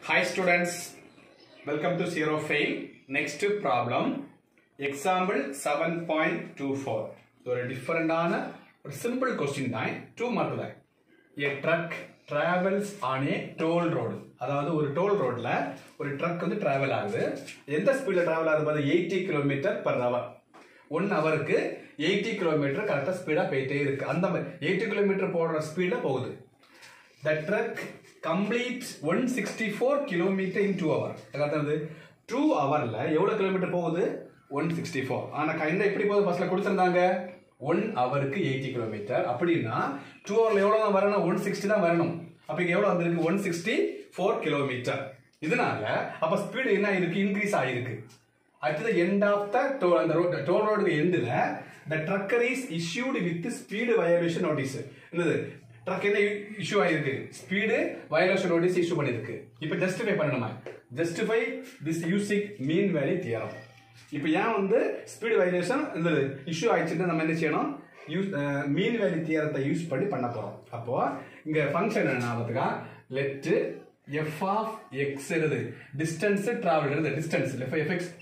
Hi students, welcome to Zero Fail. Next problem, example 7.24. ஒரு டிஃபரெண்டான ஒரு சிம்பிள் கொஸ்டின் தான் டூ மார்க் தான் a truck travels on a toll road அதாவது ஒரு டோல் ரோட்ல ஒரு ட்ரக் வந்து டிராவல் ஆகுது எந்த ஸ்பீடில் டிராவல் ஆகுது பாரு eighty kilometre per hour one ஹவருக்கு எயிட்டி கிலோமீட்டர் கரெக்டாக ஸ்பீடாக போயிட்டே இருக்கு அந்த மாதிரி எயிட்டி கிலோமீட்டர் போடுற ஸ்பீடில் போகுது the truck complete one sixty four kilometre in two hour அதாவது டூ ஹவரில் எவ்வளோ கிலோமீட்டர் போகுது ஒன் சிக்ஸ்டி ஃபோர் ஆனால் கைண்ட எப்படி போகுது பஸ்ஸில் கொடுத்துருந்தாங்க ஒன் ஹவருக்கு எயிட்டி கிலோமீட்டர் அப்படின்னா டூ ஹவரில் எவ்வளோ தான் வரணும் ஒன் சிக்ஸ்டி தான் வரணும் அப்போ இங்கே எவ்வளோ வந்திருக்கு ஒன் சிக்ஸ்டி ஃபோர் கிலோமீட்டர் இதனால அப்போ ஸ்பீடு என்ன ஆயிருக்கு இன்க்ரீஸ் ஆயிருக்கு அடுத்தது எண்ட் ஆஃப் த டோல் அந்த ரோட் டோல் ரோடுக்கு எண்டில் the trucker is issued with speed violation notice என்னது ட்ரக் என்ன இஷ்யூ ஆயிருக்கு ஸ்பீடு வயலேஷன் நோட்டீஸ் இஷ்யூ பண்ணிருக்கு இப்போ ஜஸ்டிஃபை பண்ணணுமா ஜஸ்டிஃபை திஸ் யூசிங் மீன் வேலி தியரம் இப்போ ஏன் வந்து ஸ்பீடு வயலேஷன் இந்த இஷ்யூ ஆயிடுச்சுன்னு நம்ம என்ன செய்யணும் யூஸ் மீன் வேலி தியரத்தை யூஸ் பண்ணி பண்ண போறோம் அப்போ இங்க ஃபங்க்ஷன் என்ன ஆகுதுக்கா லெட் எஃப் ஆஃப் எக்ஸ் இருது டிஸ்டன்ஸ் டிராவல் இருது distance F F X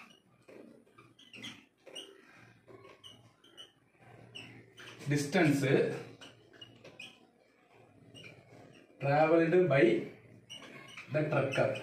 distance travelled by the trucker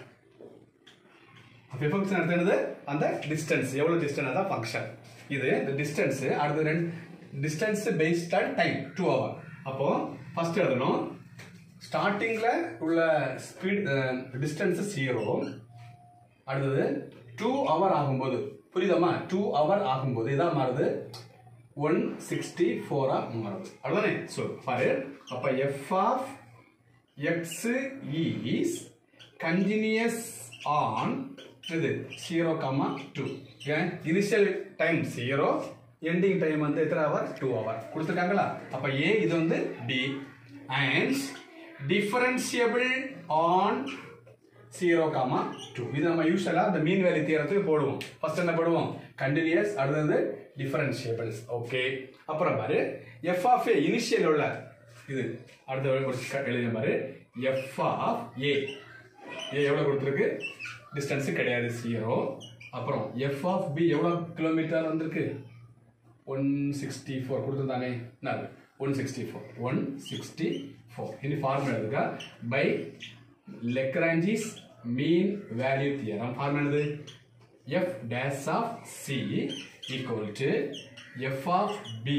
அப்போ ஃபங்க்ஷன் அடுத்தது அந்த டிஸ்டன்ஸ் எவ்வளோ டிஸ்டன்ஸ் அதான் ஃபங்க்ஷன் இது இந்த டிஸ்டன்ஸ் அடுத்து ரெண்டு distance based on time two hour அப்போ ஃபர்ஸ்ட் எழுதணும் ஸ்டார்டிங்கில் உள்ள ஸ்பீட் டிஸ்டன்ஸ் ஜீரோ அடுத்தது டூ ஹவர் ஆகும்போது புரியுதாமா டூ ஹவர் ஆகும்போது இதான் மாறுது ஒன் சிக்ஸ்டி ஃபோராக மாறுது அவ்வளோதானே ஸோ பாரு அப்போ F of X is continuous on இது zero comma two initial time zero ending time வந்து எத்தனை ஹவர் டூ ஹவர் கொடுத்துருக்காங்களா அப்போ ஏ இது வந்து D and differentiable on zero comma two இது நம்ம யூஸ்வலாக அந்த மீன் வேலி தீரத்துக்கு போடுவோம் ஃபர்ஸ்ட் என்ன போடுவோம் கண்டினியூஸ் அடுத்தது டிஃபரன்ஷியபிள்ஸ் ஓகே அப்புறம் பாரு எஃப் ஆஃப் ஏ இனிஷியல் உள்ள இது அடுத்த எழுதிய பாரு எஃப் ஆஃப் ஏ ஏ எவ்வளோ கொடுத்துருக்கு டிஸ்டன்ஸு கிடையாது ஜீரோ அப்புறம் எஃப் ஆஃப் பி எவ்வளோ கிலோமீட்டர் வந்திருக்கு ஒன் சிக்ஸ்டி ஃபோர் கொடுத்துருந்தானே நான் one sixty four one sixty four இனி ஃபார்முலா இருக்கா by Lagrange's mean value theorem formula என்னது F dash of C equal to F of B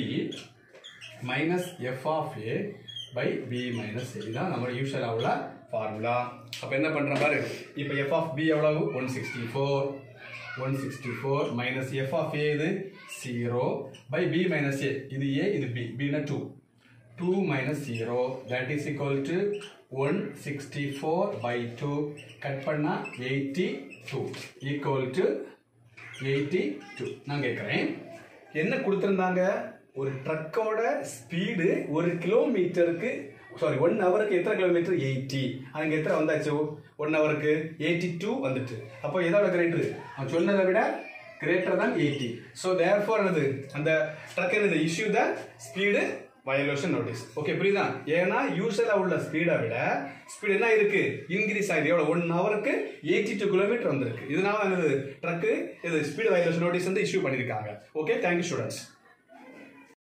minus F of A by B minus A தான் நம்ம யூஸ்வலாக உள்ள formula அப்போ என்ன பண்ணுறோம் பாரு இப்போ எஃப் ஆஃப் பி எவ்வளவு one sixty four one sixty four minus F of A இது zero by B minus A இது ஏ இது பி பின்னா two two minus zero that is equal to one sixty four by two cut பண்ணால் eighty two equal to eighty two நான் கேட்குறேன் என்ன கொடுத்துருந்தாங்க ஒரு ட்ரக்கோட ஸ்பீடு ஒரு கிலோமீட்டருக்கு சாரி ஒன் ஹவருக்கு எத்தனை கிலோமீட்டர் எயிட்டி அங்கே எத்தனை வந்தாச்சு ஒன் ஹவருக்கு எயிட்டி டூ வந்துட்டு அப்போ எதோட கிரேட்டர் அவன் சொன்னதை விட greater than eighty so there for என்னது அந்த ட்ரக் என்னது issue the speed violation notice okay புரியுதா ஏன்னா யூஸ்வலாக உள்ள ஸ்பீடை விட ஸ்பீடு என்ன இருக்கு இன்க்ரீஸ் ஆகுது எவ்வளோ ஒன் ஹவருக்கு எயிட்டி டூ கிலோமீட்டர் வந்திருக்கு இதனால என்னது ட்ரக்கு இது ஸ்பீடு வயலேஷன் நோட்டீஸ் வந்து இஷ்யூ பண்ணியிருக்காங்க ஓகே தேங்க்யூ ஸ்டூடெண்ட்ஸ்